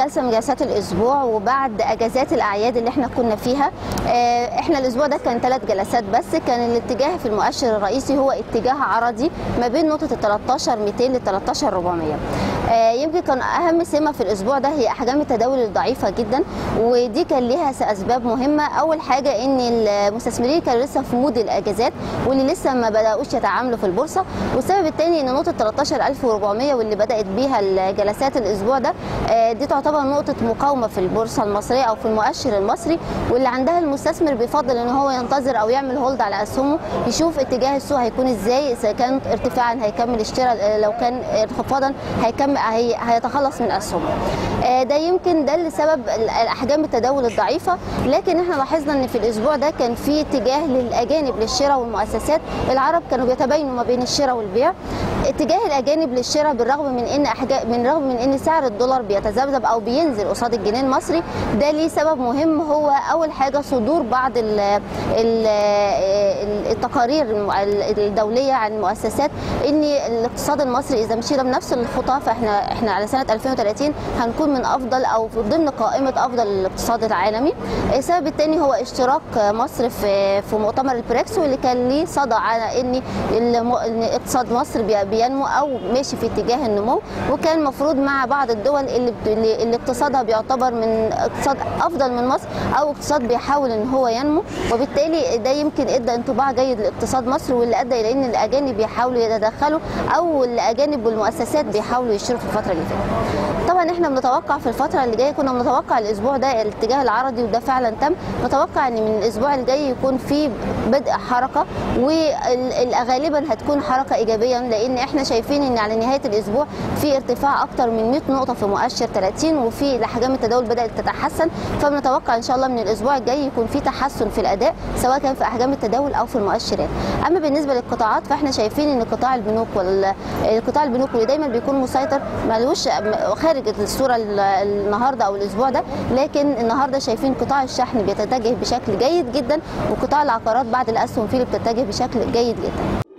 جلسه من جلسات الاسبوع وبعد اجازات الاعياد اللي احنا كنا فيها آه، احنا الاسبوع ده كان ثلاث جلسات بس كان الاتجاه في المؤشر الرئيسي هو اتجاه عرضي ما بين نقطه ال 13 200 ل 13 400 آه، يمكن كان اهم سمه في الاسبوع ده هي احجام التداول الضعيفه جدا ودي كان ليها اسباب مهمه اول حاجه ان المستثمرين كانوا لسه في مود الاجازات واللي لسه ما بداوش يتعاملوا في البورصه والسبب الثاني ان نقطه 13400 واللي بدات بيها الجلسات الاسبوع ده آه، دي تعتبر نقطه مقاومه في البورصه المصريه او في المؤشر المصري واللي عندها المستثمر بيفضل ان هو ينتظر او يعمل هولد على اسهمه يشوف اتجاه السوق هيكون ازاي اذا كان ارتفاعا هيكمل اشتراء آه، لو كان انخفاضا هيكمل هي- هيتخلص من اسهمه آه، ده يمكن ده اللي سبب ال- الاحجام التداول الضعيفه لكن احنا لاحظنا ان في الاسبوع ده كان في اتجاه للاجانب للشراء والمؤسسات العرب كانوا بيتباينوا ما بين الشراء والبيع اتجاه الاجانب للشراء بالرغم من ان أحجا... من رغم من ان سعر الدولار بيتذبذب او بينزل قصاد الجنيه المصري ده ليه سبب مهم هو اول حاجه صدور بعض ال... ال... ال- التقارير الم- الدوليه عن المؤسسات ان الاقتصاد المصري اذا مشينا بنفس الخطى فاحنا احنا على سنه 2030 هنكون من افضل او في ضمن قائمه افضل الاقتصاد العالمي السبب الثاني هو اشتراك مصر في في مؤتمر البريكس واللي كان ليه صدى على ان الم- ان اقتصاد مصر بي- بينمو او ماشي في اتجاه النمو وكان المفروض مع بعض الدول اللي بت- اللي اللي اقتصادها بيعتبر من اقتصاد افضل من مصر او اقتصاد بيحاول ان هو ينمو وبالتالي ده يمكن ادى انطباع جيد لاقتصاد مصر واللي ادى الى ان الاجانب بيحاولوا يتدخلوا او الاجانب والمؤسسات بيحاولوا يشتروا في الفتره اللي فاتت طبعا احنا بنتوقع في الفتره اللي جايه كنا بنتوقع الاسبوع ده الاتجاه العرضي وده فعلا تم نتوقع ان من الاسبوع الجاي يكون في بدء حركه وغالبا هتكون حركه ايجابيه لان احنا شايفين ان على نهايه الاسبوع في ارتفاع اكتر من 100 نقطه في مؤشر 30 وفي احجام التداول بدات تتحسن فبنتوقع ان شاء الله من الاسبوع الجاي يكون في تحسن في الاداء سواء كان في احجام التداول او في المؤشرات اما بالنسبه للقطاعات فاحنا شايفين ان قطاع البنوك والقطاع البنوك واللي دايما بيكون مسيطر ملوش خارج الصوره ال- النهارده او الاسبوع ده لكن النهارده شايفين قطاع الشحن بيتجه بشكل جيد جدا وقطاع العقارات بعد الاسهم فيه اللي بتتجه بشكل جيد جدا